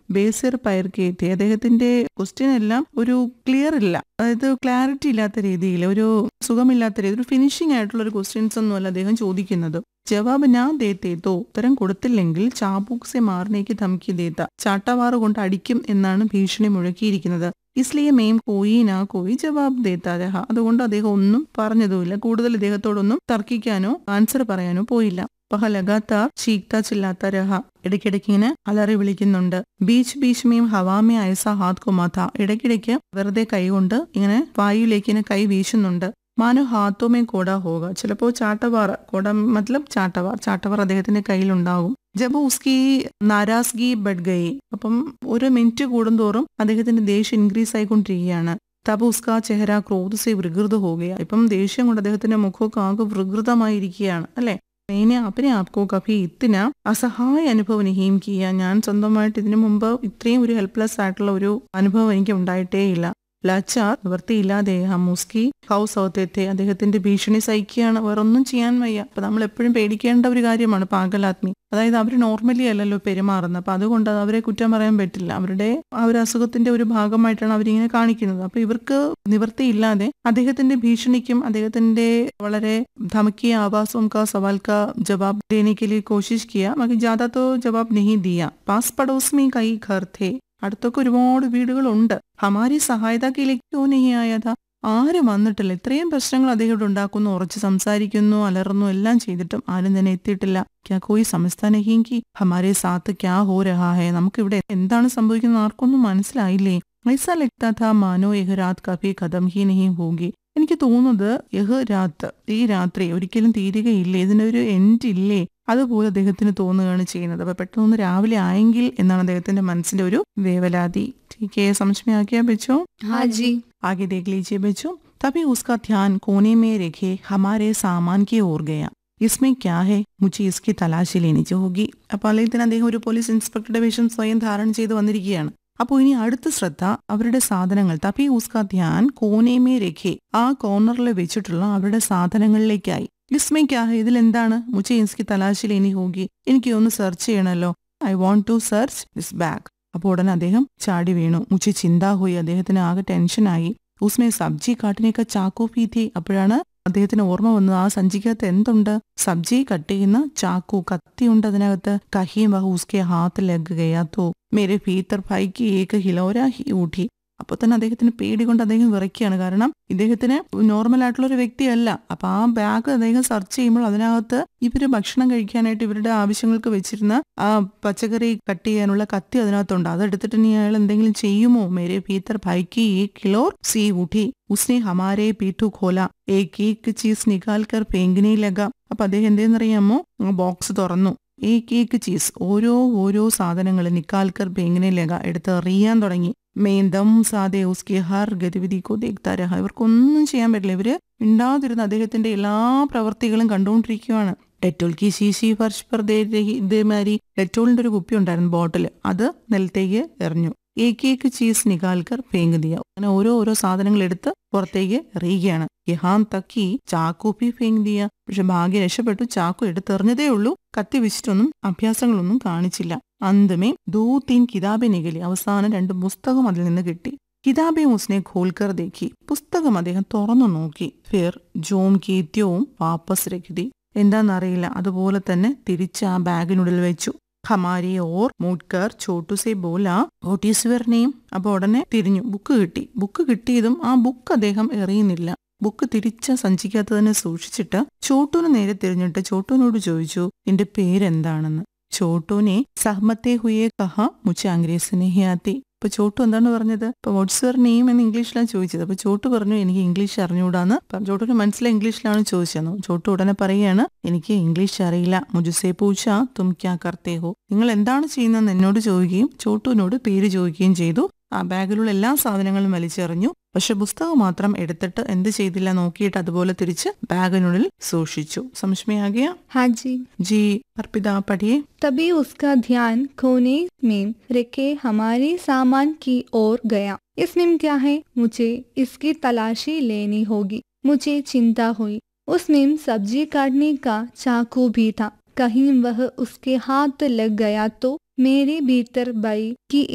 ബേസിർ പയർക്കേത്തി അദ്ദേഹത്തിന്റെ ക്വസ്റ്റ്യൻ എല്ലാം ഒരു ക്ലിയർ ഇല്ല അതായത് ക്ലാരിറ്റി ഇല്ലാത്ത രീതിയിൽ ഒരു സുഖമില്ലാത്ത രീതിയിൽ ഒരു ഫിനിഷിംഗ് ആയിട്ടുള്ള ഒരു ക്വസ്റ്റ്യൻസ് ഒന്നുമല്ല അദ്ദേഹം ചോദിക്കുന്നത് ജവാബ് ഞാൻ ദേത്തേത്തോ ഉത്തരം കൊടുത്തില്ലെങ്കിൽ ചാബൂക്സെ മാറിനേക്ക് ധമക്കി ദേത്ത ചാട്ടവാറ് കൊണ്ട് അടിക്കും എന്നാണ് ഭീഷണി മുഴക്കിയിരിക്കുന്നത് ഇസ്ലിയെ മെയിം കോയി നാ കോയി ജവാബ് ദേത്ത രഹ അതുകൊണ്ട് അദ്ദേഹം ഒന്നും പറഞ്ഞതുമില്ല കൂടുതൽ ഇദ്ദേഹത്തോടൊന്നും തർക്കിക്കാനോ ആൻസർ പറയാനോ പോയില്ല പഹ ലഗാത്താർ ചീക്ത ചില്ലാത്ത രഹ ഇടയ്ക്കിടയ്ക്ക് ഇങ്ങനെ അലറി വിളിക്കുന്നുണ്ട് ബീച്ച് ബീച്ച് മീം ഹവാമേ അയസ ഹാത് കുമാത്ത ഇടയ്ക്കിടയ്ക്ക് വെറുതെ കൈകൊണ്ട് ഇങ്ങനെ വായുവിലേക്ക് ഇങ്ങനെ കൈ വീശുന്നുണ്ട് മാനോ ഹാത്തോമേ കോട ഹോക ചിലപ്പോ ചാട്ടവാർ കോട മത്ലബ് ചാട്ടവാർ ചാട്ടവാർ അദ്ദേഹത്തിന്റെ കയ്യിലുണ്ടാകും ജബ് ഉസ്കി നാരാസ്ഗി ബഡ് ഗയി അപ്പം ഒരു മിനിറ്റ് കൂടുന്തോറും അദ്ദേഹത്തിന്റെ ദേഷ്യം ഇൻക്രീസ് ആയിക്കൊണ്ടിരിക്കുകയാണ് തബ് ഉസ്ക ചെഹര ക്രോധ് സെ വികൃത ഹോകയ ഇപ്പം ദേഷ്യം കൊണ്ട് അദ്ദേഹത്തിന്റെ മുഖമൊക്കെ ആകെ വികൃതമായിരിക്കുകയാണ് അല്ലെ मैंने अपने आप को कभी इतना അസഹായ അനുഭവം നഹീം കിയ ഞാൻ സ്വന്തമായിട്ട് ഇതിനു മുമ്പ് ഇത്രയും ഒരു ഹെൽപ്ലെസ് ആയിട്ടുള്ള ഒരു അനുഭവം എനിക്ക് ഉണ്ടായിട്ടേയില്ല ലച്ചാർ നിവൃത്തിയില്ലാതെ ഹമൂസ്കി ഹൗസ് ഔത്തേത്തെ അദ്ദേഹത്തിന്റെ ഭീഷണി സഹിക്കുകയാണ് വേറൊന്നും ചെയ്യാൻ വയ്യ അപ്പൊ നമ്മൾ എപ്പോഴും പേടിക്കേണ്ട ഒരു കാര്യമാണ് പാഗലാത്മി അതായത് അവർ നോർമലി അല്ലല്ലോ പെരുമാറുന്നത് അപ്പൊ അതുകൊണ്ട് അത് അവരെ കുറ്റം പറയാൻ പറ്റില്ല അവരുടെ ആ ഒരു അസുഖത്തിന്റെ ഒരു ഭാഗമായിട്ടാണ് അവരിങ്ങനെ കാണിക്കുന്നത് അപ്പൊ ഇവർക്ക് നിവൃത്തിയില്ലാതെ അദ്ദേഹത്തിന്റെ ഭീഷണിക്കും അദ്ദേഹത്തിന്റെ വളരെ ധമക്കിയ ആവാസവും കാ സവാൽ കാ ജവാബ് देने के लिए कोशिश किया मगर ज्यादा तो जवाब नहीं दिया पास पड़ोस में कई घर थे അടുത്തൊക്കെ ഒരുപാട് വീടുകളുണ്ട് ഹമാരി സഹായതാക്കിയിലേക്കോ നെയ്യായത ആരും വന്നിട്ടില്ല ഇത്രയും പ്രശ്നങ്ങൾ അദ്ദേഹം ഇവിടെ ഉണ്ടാക്കുന്നു ഉറച്ച് സംസാരിക്കുന്നു അലറുന്നു എല്ലാം ചെയ്തിട്ടും ആരും തന്നെ എത്തിയിട്ടില്ല ക്യാ കോയി സംസ്ഥാനഹീങ്കി ഹമാരെ സാത്ത് ക്യാ ഹോ രഹാ ഹേ നമുക്കിവിടെ എന്താണ് സംഭവിക്കുന്നത് ആർക്കൊന്നും മനസ്സിലായില്ലേ ഐസ ലഗ്താ ഥാ മാനോ യഹ് രാത് കഭി കഥം ഹി നഹി ഹോഗി എനിക്ക് തോന്നുന്നത് യഹ് രാത്ത് ഈ രാത്രി ഒരിക്കലും തീരുകയില്ലേ ഇതിനൊരു എൻഡ് ഇല്ലേ അതുപോലെ അദ്ദേഹത്തിന് തോന്നുകയാണ് ചെയ്യുന്നത് അപ്പൊ പെട്ടെന്ന് രാവിലെ ആയെങ്കിൽ എന്നാണ് അദ്ദേഹത്തിന്റെ മനസ്സിന്റെ ഒരു വേവലാതി ठीक है समझ में आ गया बच्चों हाँ जी आगे देख लीजिए बच्चों तभी उसका ध्यान कोने में रखे हमारे सामान की ओर गया इसमें क्या है മുച്ചി ഇസ്കി തലാശി ലേനിച്ച് ഹോഗി അപ്പോൾ അല്ലെങ്കിൽ അദ്ദേഹം ഒരു പോലീസ് ഇൻസ്പെക്ടറുടെ വേഷം സ്വയം ധാരണ ചെയ്ത് വന്നിരിക്കുകയാണ് അപ്പോൾ ഇനി അടുത്ത ശ്രദ്ധ അവരുടെ സാധനങ്ങൾ തപി ഉസ്ക ധ്യാൻ കോനേമേ രഖേ ആ കോർണറിൽ വെച്ചിട്ടുള്ള അവരുടെ സാധനങ്ങളിലേക്കായി വിസ്മയ്ക്കാഹ ഇതിൽ എന്താണ് മുച്ചി ഇസ്കി തലാശി ലേനി ഹോഗി എനിക്ക് ഒന്ന് സെർച്ച് ചെയ്യണമല്ലോ I want to search this bag അപ്പോൾ ഉടനെ അദ്ദേഹം ചാടി വീണു മുച്ചി ചിന്താ ഹോയി അദ്ദേഹത്തിന് ആകെ ടെൻഷനായി ഉസ്മേ സബ്ജി കാട്ടിനേക്ക ചാക്കോ പീത്തി അപ്പോഴാണ് അദ്ദേഹത്തിന് ഓർമ്മ വന്നത് ആ സഞ്ചിക്കകത്ത് എന്തുണ്ട് സബ്ജി കട്ട് ചെയ്യുന്ന ചാക്കു കത്തിയുണ്ട് അതിനകത്ത് കഹിയും വഹ ഉസ്കെ ഹാത്ത് ലഗ് ഗയാത്തോ മേരെ ഭീത്തർ ഭൈക്ക് ഏക ഹിലോര ഹി ഊട്ടി അപ്പൊ തന്നെ അദ്ദേഹത്തിന് പേടി കൊണ്ട് അദ്ദേഹം വിറയ്ക്കുകയാണ് കാരണം ഇദ്ദേഹത്തിന് നോർമൽ ആയിട്ടുള്ള ഒരു വ്യക്തിയല്ല അപ്പൊ ആ ബാഗ് അദ്ദേഹം സെർച്ച് ചെയ്യുമ്പോൾ അതിനകത്ത് ഇവര് ഭക്ഷണം കഴിക്കാനായിട്ട് ഇവരുടെ ആവശ്യങ്ങൾക്ക് വെച്ചിരുന്ന ആ പച്ചക്കറി കട്ട് ചെയ്യാനുള്ള കത്തി അതിനകത്തുണ്ട് അതെടുത്തിട്ട് ഇനി അയാൾ എന്തെങ്കിലും ചെയ്യുമോ മേരെ ഭീത്തർ ഭൈക്ക് ഈ കിലോർ സി ഊട്ടി ഉസ്നെ ഹമാരെ പീട്ടു ഖോല ഏക് ഏക് ചീസ് നികാൽ കർ ഫേങ്കിനെ ലഗ അപ്പൊ അദ്ദേഹം എന്തേന്നറിയാമോ ബോക്സ് തുറന്നു ഏക് ഏക് ചീസ് ഓരോ ഓരോ സാധനങ്ങൾ നിക്കാൽക്കർ ഫേങ്കിനെ ലഗ എടുത്ത് എറിയാൻ തുടങ്ങി മേന്തം സാദെ ഉസ്കി ഹർ ഗതിവിധി കോ ദേഖ്താ രഹ ഇവർക്കൊന്നും ചെയ്യാൻ പറ്റില്ല ഇവര് ഉണ്ടാതിരുന്ന അദ്ദേഹത്തിന്റെ എല്ലാ പ്രവൃത്തികളും കണ്ടുകൊണ്ടിരിക്കുകയാണ് ഡെറ്റോൾ കി ശീശി ഫർഷ് പർ ദേ രഹി ഇതേമാതിരി ഡെറ്റോളിന്റെ ഒരു കുപ്പി ഉണ്ടായിരുന്നു ബോട്ടിൽ അത് നിലത്തേക്ക് എറിഞ്ഞു ഏക് ഏക് ചീസ് നികാൽക്കർ ഫേങ്ക് ദിയ അങ്ങനെ ഓരോ ഓരോ സാധനങ്ങൾ എടുത്ത് പുറത്തേക്ക് എറിയുകയാണ് യഹാൻ തക്കി ചാക്കു പി ഫേങ്ക് ദിയ പക്ഷെ ഭാഗ്യം രക്ഷപ്പെട്ടു ചാക്കു എടുത്തെറിഞ്ഞതേ ഉള്ളൂ കത്തി വെച്ചിട്ടൊന്നും അഭ്യാസങ്ങളൊന്നും കാണിച്ചില്ല അന്തമേ ദൂ തീൻ കിതാബെ നികലി അവസാനം രണ്ട് പുസ്തകം അതിൽ നിന്ന് കിട്ടി കിതാബെ ഉസ്നെ ഖോൽക്കർ ദേഖി പുസ്തകം അദ്ദേഹം തുറന്നു നോക്കി ഫിർ ജോം കീത്യവും വാപ്പസ് രഖിതി എന്താണെന്നറിയില്ല അതുപോലെ തന്നെ തിരിച്ച് ആ ബാഗിനുള്ളിൽ വെച്ചു ഹമാരി ഓർ മൂട്ട്കർ ചോട്ടുസെ ബോല ഓട്ടീശ്വറിനെയും അപ്പൊ ഉടനെ തിരിഞ്ഞു ബുക്ക് കിട്ടി ബുക്ക് കിട്ടിയതും ആ ബുക്ക് അദ്ദേഹം എറിയുന്നില്ല ബുക്ക് തിരിച്ച സഞ്ചിക്കകത്ത് തന്നെ സൂക്ഷിച്ചിട്ട് ചോട്ടുവിന് നേരെ തിരിഞ്ഞിട്ട് ചോട്ടുവിനോട് ചോദിച്ചു നിന്റെ പേരെന്താണെന്ന് ചോട്ടുവിനെ സഹമത്തെ ഹുയെ കഹ മുച്ച അംഗ്രേസിനെ ഹിയാത്തി അപ്പൊ ചോട്ടു എന്താണ് പറഞ്ഞത് ഇപ്പൊ വാട്സ് യുവർ നെയിം എന്ന് ഇംഗ്ലീഷിലാണ് ചോദിച്ചത് അപ്പൊ ചോട്ടു പറഞ്ഞു എനിക്ക് ഇംഗ്ലീഷ് അറിഞ്ഞുകൂടാന്ന് അപ്പം ചോട്ടുവിന് മനസ്സിലായി ഇംഗ്ലീഷിലാണ് ചോദിച്ചത് ചോട്ടു ഉടനെ പറയുകയാണ് എനിക്ക് ഇംഗ്ലീഷ് അറിയില്ല മുജുസേ പൂച്ച തും ക്യാ കർത്തേ ഹോ നിങ്ങൾ എന്താണ് ചെയ്യുന്നതെന്ന് എന്നോട് ചോദിക്കുകയും ചോട്ടുവിനോട് പേര് ചോദിക്കുകയും ചെയ്തു ആ ബാഗിലുള്ള എല്ലാ സാധനങ്ങളും വലിച്ചെറിഞ്ഞു പക്ഷെ പുസ്തകം മാത്രം എടുത്തിട്ട് എന്ത് ചെയ്തില്ല നോക്കിയിട്ട് അതുപോലെ തിരിച്ച് ബാഗിനുള്ളിൽ സൂക്ഷിച്ചു സംശയമാകിയ हाँ जी ജി അർപ്പിത പഠിയേ तभी उसका ध्यान कोने में रखे हमारे सामान की ओर गया इसमें क्या है मुझे इसकी तलाशी लेनी होगी मुझे चिंता हुई उसमें सब्जी काटने का चाकू भी था कहीं वह उसके हाथ लग गया तो मेरे भीतर बाई की